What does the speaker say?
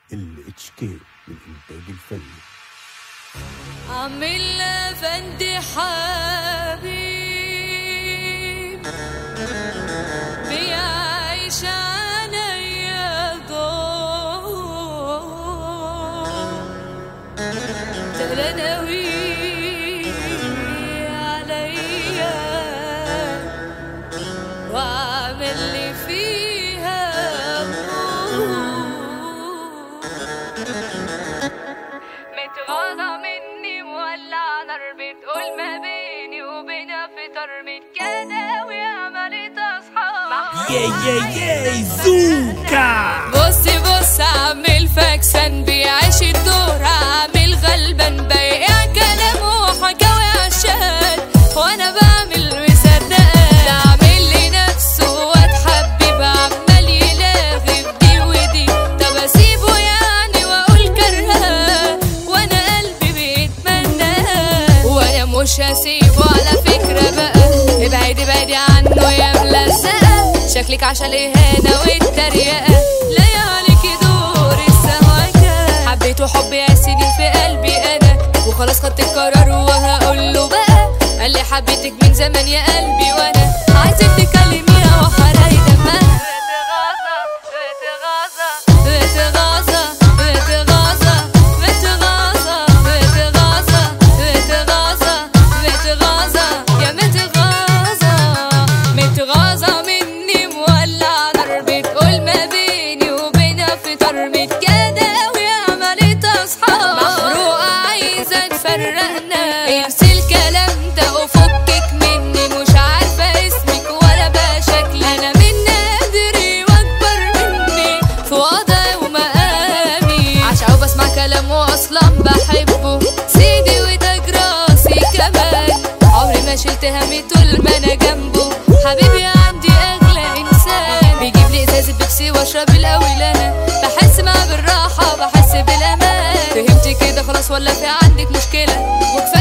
الاتش كي للإنتاج الفني عامل افندي حبيب بيعيش عليا دور تلناوي عليا وعامل لي فيها متغاظة مني مولع نار بتقول ما بيني وبينها في ترميت كده وعملت اصحاب ياي ياي ياي زوكا بصي بص عامل فاكسان بيعيش الدور عامل غلبان بايع كلام وحكاوي عشان وانا بعمل مصدقة ده عامل لي نفسه واد حبيب عمال يلاغي في دي ودي طب اسيبه يعني واقول كرهاه وانا قلبي بيتمنى وانا مش هسيبه على فكرة بقى ابعدي ابعدي عنه يا ملزقة شكلك عشان الاهانة والتريقة لا عليكي دور السماكة حبيته حب يا سنين في قلبي انا وخلاص خدت القرار وهقول له بقى قال لي حبيتك من زمان يا قلبي وانا عايزك تكلميها وحراي دمها بتغاظى بتغاظى بتغاظى بتغاظى بتغاظى بتغاظى بتغاظى يا متغاظى متغاظى مني مولع نار بتقول ما بيني وبينها في ترميت كده ويا عملت اصحاب محروقه عايزه تفرقنا انسي الكلام ده وفكك مني مش عارفه اسمك ولا بقى شكلي انا من نادري واكبر مني في وضعي ومقامي عشان بسمع كلامه اصلا بحبه سيدي وتاج راسي كمان عمري ما شلت همي طول ما انا جنبه حبيبي عندي اغلى انسان بيجيب لي ازازه بيبسي واشرب الاول انا بحس معاه بالراحه بحس بالامان فهمت كده خلاص ولا في عندك مشكله وكفايه